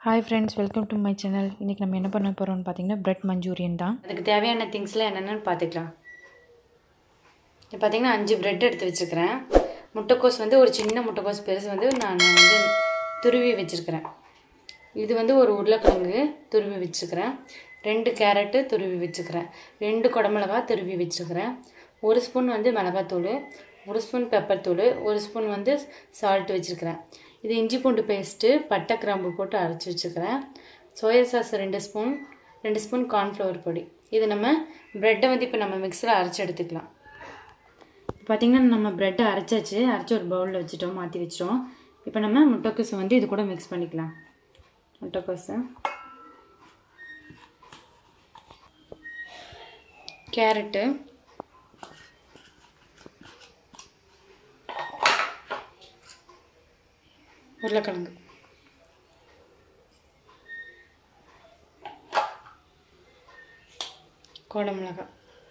hi friends welcome to my channel இன்றைக்கி நம்ம என்ன பண்ண போகிறோம்னு பார்த்தீங்கன்னா பிரெட் மஞ்சூரியன் தான் அதுக்கு தேவையான திங்ஸ்லாம் என்னென்னு பார்த்துக்கலாம் இப்போ பார்த்தீங்கன்னா அஞ்சு பிரெட் எடுத்து வச்சுருக்கிறேன் முட்டைக்கோஸ் வந்து ஒரு சின்ன முட்டைக்கோஸ் பெருசு வந்து நான் வந்து துருவி வச்சுருக்கிறேன் இது வந்து ஒரு உருளைக்கிழங்கு துருவி வச்சுருக்கிறேன் ரெண்டு கேரட்டு துருவி வச்சுக்கிறேன் ரெண்டு குடமிளகா துருவி வச்சுருக்கிறேன் ஒரு ஸ்பூன் வந்து மிளகாத்தூள் ஒரு ஸ்பூன் பெப்பர் தூள் ஒரு ஸ்பூன் வந்து சால்ட் வச்சுருக்கிறேன் இது இஞ்சி பூண்டு பேஸ்ட்டு பட்டை கிராம்பு போட்டு அரைச்சி வச்சுக்கிறேன் சோயா சாஸ் ரெண்டு ஸ்பூன் ரெண்டு ஸ்பூன் கார்ன்ஃப்ளவர் பொடி இது நம்ம ப்ரெட்டை வந்து இப்போ நம்ம மிக்ஸில் அரைச்சி எடுத்துக்கலாம் பார்த்திங்கன்னா நம்ம ப்ரெட்டை அரைச்சாச்சு அரைச்சி ஒரு பவுலில் வச்சுட்டோம் மாற்றி வச்சிட்டோம் இப்போ நம்ம முட்டைக்கோஸை வந்து இது கூட மிக்ஸ் பண்ணிக்கலாம் முட்டைக்கோஸை கேரட்டு உருளைக்கிழங்கு கோடமிளகாய்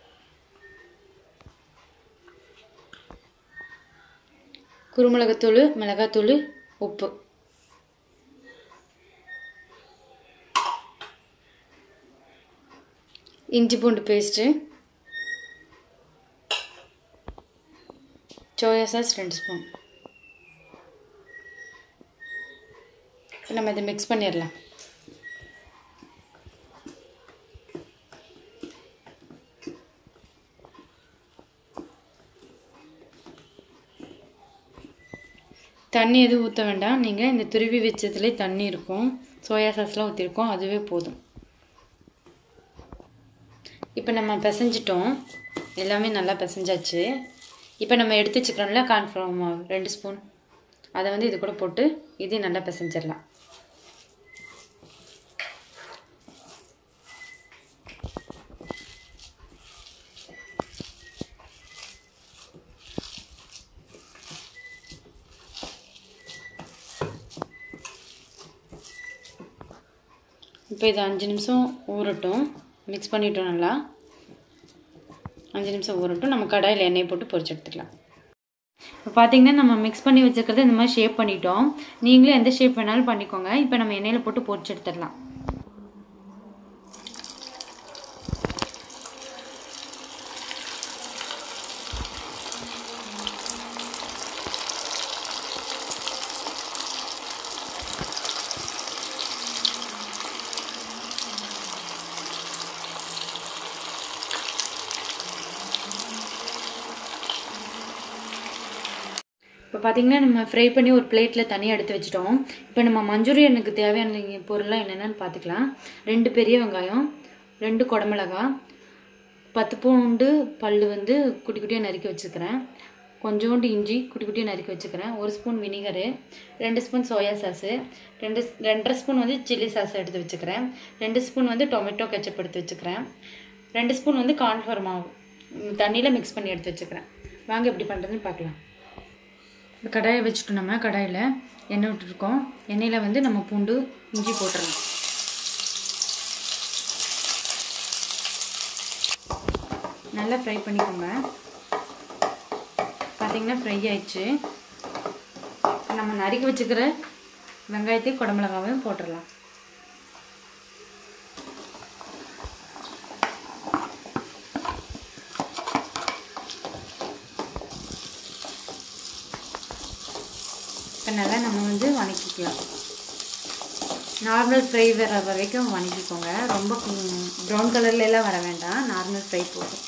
குருமிளகுத்தூள் மிளகாத்தூள் உப்பு இஞ்சி பூண்டு பேஸ்ட்டு சோயா சாஸ் ரெண்டு ஸ்பூன் நம்ம இதை மிக்ஸ் பண்ணிடலாம் தண்ணி எதுவும் ஊற்ற வேண்டாம் நீங்கள் இந்த துருவி வச்சதுலேயே தண்ணி இருக்கும் சோயா சாஸ்லாம் ஊற்றிருக்கோம் அதுவே போதும் இப்போ நம்ம பிசைஞ்சிட்டோம் எல்லாமே நல்லா பிசைஞ்சாச்சு இப்போ நம்ம எடுத்து வச்சுக்கிறோம்ல கார்ன்ஃப்ளவர் மாவு ரெண்டு ஸ்பூன் அதை வந்து இது கூட போட்டு இதையும் நல்லா பிசைஞ்சிடலாம் இப்போ இது அஞ்சு நிமிஷம் ஊறட்டும் மிக்ஸ் பண்ணிட்டோம் நல்லா அஞ்சு நிமிஷம் ஊறட்டும் நம்ம கடாயில் எண்ணெய் போட்டு பொரிச்சு எடுத்துக்கலாம் இப்போ பார்த்தீங்கன்னா நம்ம மிக்ஸ் பண்ணி வச்சுருக்கிறத இந்த மாதிரி ஷேப் பண்ணிட்டோம் நீங்களும் எந்த ஷேப் வேணாலும் பண்ணிக்கோங்க இப்போ நம்ம எண்ணெயில் போட்டு பொரிச்சு எடுத்துடலாம் இப்போ பார்த்தீங்கன்னா நம்ம ஃப்ரை பண்ணி ஒரு பிளேட்டில் தனியாக எடுத்து வச்சிட்டோம் இப்போ நம்ம மஞ்சூரியனுக்கு தேவையான பொருள்லாம் என்னென்னு பார்த்துக்கலாம் ரெண்டு பெரிய வெங்காயம் ரெண்டு குடமிளகா பத்து பூண்டு பல் வந்து குட்டி குட்டியாக நறுக்கி வச்சுக்கிறேன் கொஞ்சோண்டு இஞ்சி குட்டி குட்டியாக நறுக்கி வச்சுக்கிறேன் ஒரு ஸ்பூன் வினிகரு ரெண்டு ஸ்பூன் சோயா சாஸு ரெண்டு ரெண்டரை ஸ்பூன் வந்து சில்லி சாஸ் எடுத்து வச்சுக்கிறேன் ரெண்டு ஸ்பூன் வந்து டொமேட்டோ கெச்சப் எடுத்து வச்சுக்கிறேன் ரெண்டு ஸ்பூன் வந்து கார்ன்ஃப்ளவர் மாவு தண்ணியில் மிக்ஸ் பண்ணி எடுத்து வச்சுக்கிறேன் வாங்க எப்படி பண்ணுறதுன்னு பார்க்கலாம் இந்த கடாயை வச்சுட்டு நம்ம கடாயில் எண்ணெய் விட்டுருக்கோம் எண்ணெயில் வந்து நம்ம பூண்டு இஞ்சி போட்டுடலாம் நல்லா ஃப்ரை பண்ணிக்கோங்க பார்த்தீங்கன்னா ஃப்ரை ஆயிடுச்சு நம்ம நறுக்கி வச்சுக்கிற வெங்காயத்தையும் குடமிளகாவையும் போட்டுடலாம் இப்போ நல்லா நம்ம வந்து வணக்கிக்கலாம் நார்மல் ஃப்ரை வர வரைக்கும் வணக்கிக்கோங்க ரொம்ப ப்ரௌன் கலர்லலாம் வர வேண்டாம் நார்மல் ஃப்ரை போதும்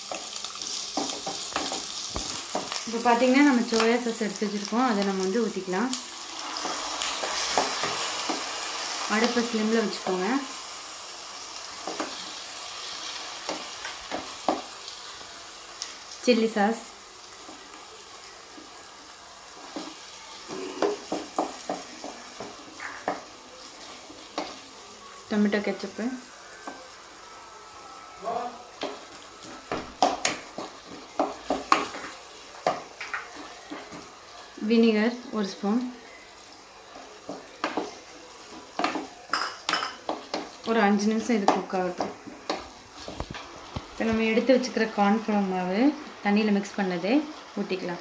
இப்போ பார்த்தீங்கன்னா நம்ம சோயா சாஸ் எடுத்து வச்சுருக்கோம் அதை நம்ம வந்து ஊற்றிக்கலாம் அடுப்பை ஸ்லிம்மில் வச்சுக்கோங்க chilli sauce tomato ketchup vinegar ஒரு ஸ்பூன் ஒரு அஞ்சு நிமிஷம் இது குக் ஆகட்டும் இப்போ நம்ம எடுத்து வச்சுக்கிற கார்ன்ஃப்ளவர் மாவு தண்ணியில் மிக்ஸ் பண்ணது ஊற்றிக்கலாம்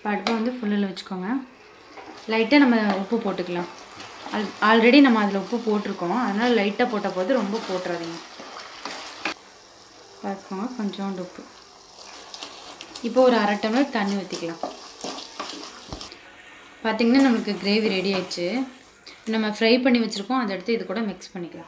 இப்போ அடுப்பை வந்து ஃபுல்லில் வச்சுக்கோங்க லைட்டாக நம்ம உப்பு போட்டுக்கலாம் ஆல் ஆல்ரெடி நம்ம அதில் உப்பு போட்டிருக்கோம் அதனால் லைட்டாக போட்ட போது ரொம்ப போட்டுறாதீங்க பார்த்துக்கோங்க கொஞ்சோண்டு உப்பு இப்போ ஒரு அரை டம்ளர் தண்ணி ஊற்றிக்கலாம் பார்த்திங்கன்னா நம்மளுக்கு கிரேவி ரெடி ஆயிடுச்சு நம்ம ஃப்ரை பண்ணி வச்சுருக்கோம் அதை எடுத்து இது கூட மிக்ஸ் பண்ணிக்கலாம்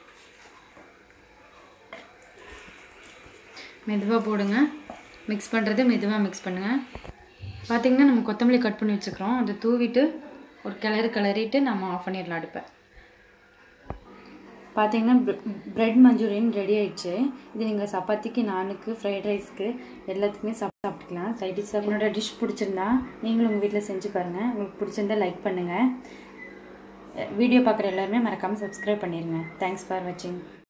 மெதுவாக போடுங்க மிக்ஸ் பண்ணுறது மெதுவாக மிக்ஸ் பண்ணுங்கள் பார்த்திங்கன்னா நம்ம கொத்தமல்லி கட் பண்ணி வச்சுக்கிறோம் அதை தூவிட்டு ஒரு கிளறு கிளறிட்டு நம்ம ஆஃப் பண்ணிடலாம் அடுப்பை பார்த்தீங்கன்னா ப்ரெட் மஞ்சூரியன் ரெடி ஆயிடுச்சு இது நீங்கள் சப்பாத்திக்கு நானுக்கு ஃப்ரைட் ரைஸ்க்கு எல்லாத்துக்குமே சாப் சாப்பிட்டுக்கலாம் சைட் டிஷ் என்னோட டிஷ் பிடிச்சிருந்தா நீங்களும் உங்கள் வீட்டில் செஞ்சு பாருங்கள் உங்களுக்கு பிடிச்சிருந்தா லைக் பண்ணுங்கள் வீடியோ பார்க்குற எல்லாருமே மறக்காமல் சப்ஸ்கிரைப் பண்ணிடுங்க தேங்க்ஸ் ஃபார் வாட்சிங்